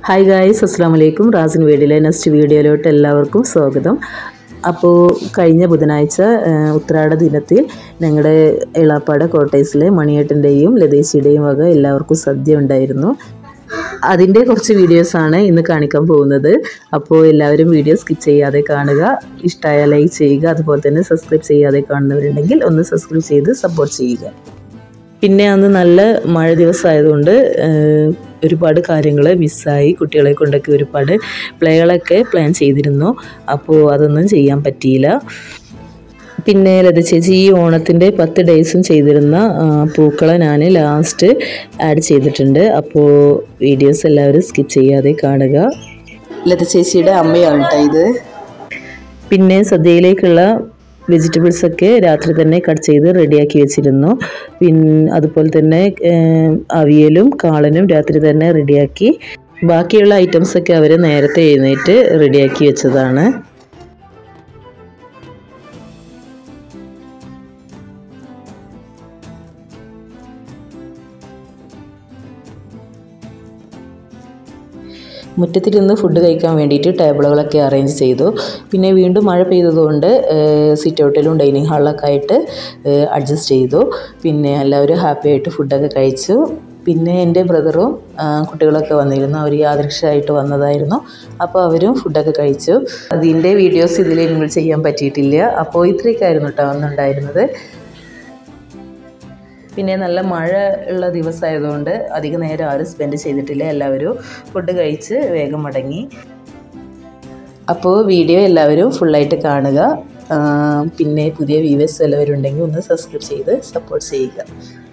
hi guys അസ്സാം വലൈക്കും റാസിൻ വീഡിയോയിലെ നെക്സ്റ്റ് വീഡിയോയിലോട്ട് എല്ലാവർക്കും സ്വാഗതം അപ്പോൾ കഴിഞ്ഞ ബുധനാഴ്ച ആ, ഉത്രാട ദിനത്തിൽ ഞങ്ങളുടെ എളാപ്പാട് കോട്ടേഴ്സിലെ മണിയേട്ടൻ്റെയും ലതേശിയുടെയും വക എല്ലാവർക്കും സദ്യ ഉണ്ടായിരുന്നു അതിൻ്റെ കുറച്ച് വീഡിയോസാണ് ഇന്ന് കാണിക്കാൻ പോകുന്നത് അപ്പോൾ എല്ലാവരും വീഡിയോ സ്കിപ്പ് ചെയ്യാതെ കാണുക ഇഷ്ടമായ ലൈക്ക് ചെയ്യുക അതുപോലെ തന്നെ സബ്സ്ക്രൈബ് ചെയ്യാതെ കാണുന്നവരുണ്ടെങ്കിൽ ഒന്ന് സബ്സ്ക്രൈബ് ചെയ്ത് സപ്പോർട്ട് ചെയ്യുക പിന്നെ അന്ന് നല്ല മഴ ദിവസമായതുകൊണ്ട് ഏഹ്, ഒരുപാട് കാര്യങ്ങൾ മിസ്സായി കുട്ടികളെ കൊണ്ടൊക്കെ ഒരുപാട് പ്ലേകളൊക്കെ പ്ലാൻ ചെയ്തിരുന്നു അപ്പോൾ അതൊന്നും ചെയ്യാൻ പറ്റിയില്ല പിന്നെ ലത ചേച്ചി ഈ ഓണത്തിൻ്റെ പത്ത് ഡേയ്സും ചെയ്തിരുന്ന ആ, പൂക്കളെ ഞാൻ ലാസ്റ്റ് ആഡ് ചെയ്തിട്ടുണ്ട് അപ്പോൾ വീഡിയോസ് എല്ലാവരും സ്കിപ്പ് ചെയ്യാതെ കാണുക ലത ചേച്ചിയുടെ അമ്മയാണ് കേട്ടോ ഇത് പിന്നെ സദ്യയിലേക്കുള്ള വെജിറ്റബിൾസ് ഒക്കെ രാത്രി തന്നെ കട്ട് ചെയ്ത് റെഡിയാക്കി വെച്ചിരുന്നു പിന്നെ അതുപോലെ തന്നെ ഏം, അവിയലും കാളനും രാത്രി തന്നെ റെഡിയാക്കി ബാക്കിയുള്ള ഐറ്റംസ് ഒക്കെ അവർ നേരത്തെ എഴുന്നേറ്റ് റെഡിയാക്കി വെച്ചതാണ് മുറ്റത്തിരുന്ന് ഫുഡ് കഴിക്കാൻ വേണ്ടിയിട്ട് ടേബിളുകളൊക്കെ അറേഞ്ച് ചെയ്തു പിന്നെ വീണ്ടും മഴ പെയ്തതുകൊണ്ട് സിറ്റ് ഔട്ടിലും ഡൈനിങ് ഹാളിലൊക്കെ ആയിട്ട് അഡ്ജസ്റ്റ് ചെയ്തു പിന്നെ എല്ലാവരും ഹാപ്പി ആയിട്ട് ഫുഡൊക്കെ കഴിച്ചു പിന്നെ എൻ്റെ ബ്രദറും ആ, കുട്ടികളൊക്കെ വന്നിരുന്നു അവർ യാദൃക്ഷമായിട്ട് വന്നതായിരുന്നു അപ്പോൾ അവരും ഫുഡൊക്കെ കഴിച്ചു അതിൻ്റെ വീഡിയോസ് ഇതിൽ ഇൻക്ലൂഡ് ചെയ്യാൻ പറ്റിയിട്ടില്ല അപ്പോൾ ഇത്രയൊക്കെയായിരുന്നു കേട്ടോ അന്നുണ്ടായിരുന്നത് പിന്നെ നല്ല മഴ ഉള്ള ദിവസമായതുകൊണ്ട് അധിക നേരം ആരും സ്പെൻഡ് ചെയ്തിട്ടില്ല എല്ലാവരും ഫുഡ് കഴിച്ച് വേഗം മടങ്ങി അപ്പോൾ വീഡിയോ എല്ലാവരും ഫുള്ളായിട്ട് കാണുക ആ, പിന്നെ പുതിയ വ്യൂവേഴ്സ് എല്ലാവരും ഉണ്ടെങ്കിൽ ഒന്ന് സബ്സ്ക്രൈബ് ചെയ്ത് സപ്പോർട്ട് ചെയ്യുക